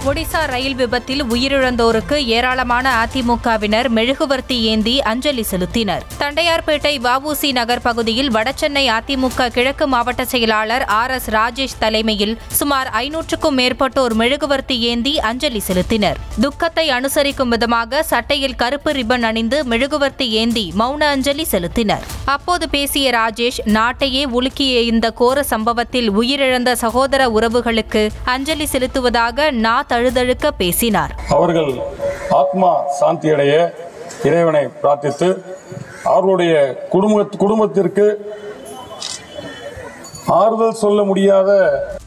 ஒடிசா ரயில் விபத்தில் உயிரிழந்தோருக்கு ஏராளமான அதிமுகவினர் மெழுகுவர்த்தி ஏந்தி அஞ்சலி செலுத்தினர் தண்டையார்பேட்டை வஉசி நகர் பகுதியில் வடசென்னை அதிமுக கிழக்கு மாவட்ட செயலாளர் ஆர் எஸ் ராஜேஷ் தலைமையில் சுமார் ஐநூற்றுக்கும் மேற்பட்டோர் மெழுகுவர்த்தி ஏந்தி அஞ்சலி செலுத்தினர் துக்கத்தை அனுசரிக்கும் விதமாக சட்டையில் கருப்பு ரிப்பன் அணிந்து மெழுகுவர்த்தி ஏந்தி மௌன அஞ்சலி செலுத்தினர் அப்போது பேசிய ராஜேஷ் நாட்டையே உலுக்கிய இந்த கோர சம்பவத்தில் உயிரிழந்த சகோதர உறவுகளுக்கு அஞ்சலி செலுத்துவதாக நா தழுதழுக்க பேசினார் அவர்கள் ஆத்மா சாந்தியடைய இறைவனை பிரார்த்தித்து அவர்களுடைய குடும்ப குடும்பத்திற்கு ஆறுதல் சொல்ல முடியாத